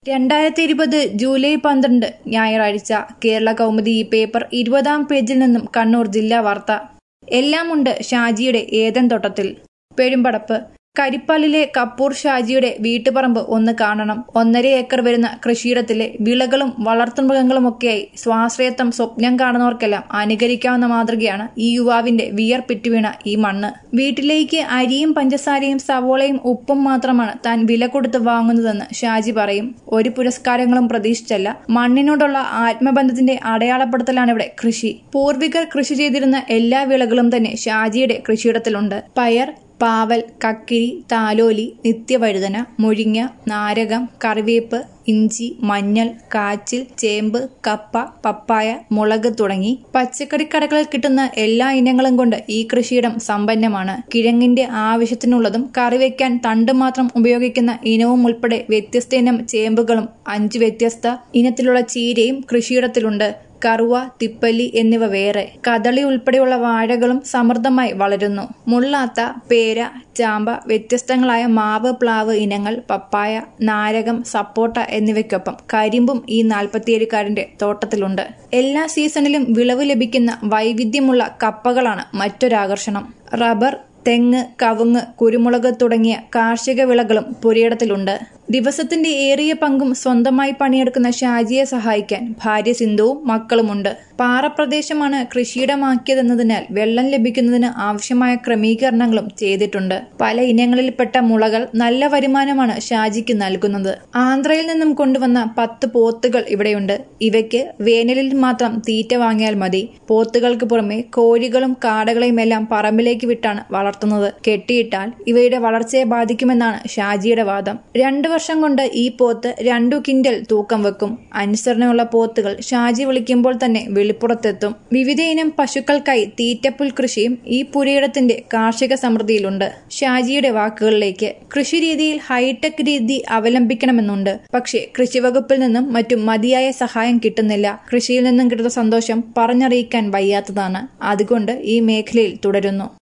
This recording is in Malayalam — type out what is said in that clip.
രണ്ടായിരത്തി ഇരുപത് ജൂലൈ പന്ത്രണ്ട് ഞായറാഴ്ച കേരള കൗമുദി ഈ പേപ്പർ ഇരുപതാം പേജിൽ നിന്നും കണ്ണൂർ ജില്ലാ വാർത്ത എല്ലാമുണ്ട് ഷാജിയുടെ ഏതൻ തോട്ടത്തിൽ പെരുമ്പടപ്പ് കരിപ്പാലിലെ കപ്പൂർ ഷാജിയുടെ വീട്ടുപറമ്പ് ഒന്ന് കാണണം ഒന്നര ഏക്കർ വരുന്ന കൃഷിയിടത്തിലെ വിളകളും വളർത്തുമൃഗങ്ങളുമൊക്കെയായി സ്വാശ്രയത്വം സ്വപ്നം കാണുന്നവർക്കെല്ലാം അനുകരിക്കാവുന്ന മാതൃകയാണ് ഈ യുവാവിന്റെ വിയർപ്പിറ്റ് വീണ ഈ മണ്ണ് വീട്ടിലേക്ക് അരിയും പഞ്ചസാരയും സവോളയും ഉപ്പും മാത്രമാണ് താൻ വില കൊടുത്ത് വാങ്ങുന്നതെന്ന് ഷാജി പറയും ഒരു പുരസ്കാരങ്ങളും പ്രതീക്ഷിച്ചല്ല മണ്ണിനോടുള്ള ആത്മബന്ധത്തിന്റെ അടയാളപ്പെടുത്തലാണ് ഇവിടെ കൃഷി പൂർവികർ കൃഷി ചെയ്തിരുന്ന എല്ലാ വിളകളും തന്നെ ഷാജിയുടെ കൃഷിയിടത്തിലുണ്ട് പയർ പാവൽ കക്കിരി താലോലി നിത്യവഴുതന മുരിങ്ങ നാരകം കറിവേപ്പ് ഇഞ്ചി മഞ്ഞൾ കാച്ചിൽ ചേമ്പ് കപ്പ പപ്പായ മുളക് തുടങ്ങി പച്ചക്കറി കടകളിൽ കിട്ടുന്ന എല്ലാ ഇനങ്ങളും കൊണ്ട് ഈ കൃഷിയിടം സമ്പന്നമാണ് കിഴങ്ങിന്റെ ആവശ്യത്തിനുള്ളതും കറിവെക്കാൻ തണ്ട് മാത്രം ഉപയോഗിക്കുന്ന ഇനവും ഉൾപ്പെടെ വ്യത്യസ്ത ഇനം ചേമ്പുകളും അഞ്ച് വ്യത്യസ്ത ഇനത്തിലുള്ള ചീരയും കൃഷിയിടത്തിലുണ്ട് കറുവ തിപ്പല്ലി എന്നിവ വേറെ കദളി ഉൾപ്പെടെയുള്ള വാഴകളും സമൃദ്ധമായി വളരുന്നു മുള്ളാത്ത പേര ചാമ്പ വ്യത്യസ്തങ്ങളായ മാവ് പ്ലാവ് ഇനങ്ങൾ പപ്പായ നാരകം സപ്പോട്ട എന്നിവയ്ക്കൊപ്പം കരിമ്പും ഈ നാൽപ്പത്തിയേഴുകാരന്റെ തോട്ടത്തിലുണ്ട് എല്ലാ സീസണിലും വിളവ് ലഭിക്കുന്ന വൈവിധ്യമുള്ള കപ്പകളാണ് മറ്റൊരാകർഷണം റബ്ബർ തെങ്ങ് കവുങ്ങ് കുരുമുളക് തുടങ്ങിയ കാർഷിക വിളകളും പുരയിടത്തിലുണ്ട് ദിവസത്തിന്റെ ഏറിയ പങ്കും സ്വന്തമായി പണിയെടുക്കുന്ന ഷാജിയെ സഹായിക്കാൻ ഭാര്യ സിന്ധുവും മക്കളുമുണ്ട് പാറപ്രദേശമാണ് കൃഷിയിടമാക്കിയതെന്നതിനാൽ വെള്ളം ലഭിക്കുന്നതിന് ആവശ്യമായ ക്രമീകരണങ്ങളും ചെയ്തിട്ടുണ്ട് പല ഇനങ്ങളിൽപ്പെട്ട മുളകൾ നല്ല വരുമാനമാണ് ഷാജിക്ക് നൽകുന്നത് ആന്ധ്രയിൽ നിന്നും കൊണ്ടുവന്ന പത്ത് പോത്തുകൾ ഇവിടെയുണ്ട് ഇവയ്ക്ക് വേനലിൽ മാത്രം തീറ്റ വാങ്ങിയാൽ മതി പോത്തുകൾക്ക് പുറമെ കോഴികളും കാടകളെയും എല്ലാം പറമ്പിലേക്ക് വിട്ടാണ് വളർത്തുന്നത് കെട്ടിയിട്ടാൽ ഇവയുടെ വളർച്ചയെ ബാധിക്കുമെന്നാണ് ഷാജിയുടെ വാദം രണ്ടു വർഷം കൊണ്ട് ഈ പോത്ത് രണ്ടു കിൻഡൽ തൂക്കം വെക്കും അനുസരണയുള്ള പോത്തുകൾ ഷാജി വിളിക്കുമ്പോൾ തന്നെ വെളിപ്പുറത്തെത്തും വിവിധ ഇനം പശുക്കൾക്കായി തീറ്റപ്പുൽ കൃഷിയും ഈ പുരയിടത്തിന്റെ കാർഷിക സമൃദ്ധിയിലുണ്ട് ഷാജിയുടെ വാക്കുകളിലേക്ക് കൃഷി രീതിയിൽ ഹൈടെക് രീതി അവലംബിക്കണമെന്നുണ്ട് പക്ഷേ കൃഷിവകുപ്പിൽ നിന്നും മറ്റും മതിയായ സഹായം കിട്ടുന്നില്ല കൃഷിയിൽ നിന്നും കിട്ടുന്ന സന്തോഷം പറഞ്ഞറിയിക്കാൻ വയ്യാത്തതാണ് അതുകൊണ്ട് ഈ മേഖലയിൽ തുടരുന്നു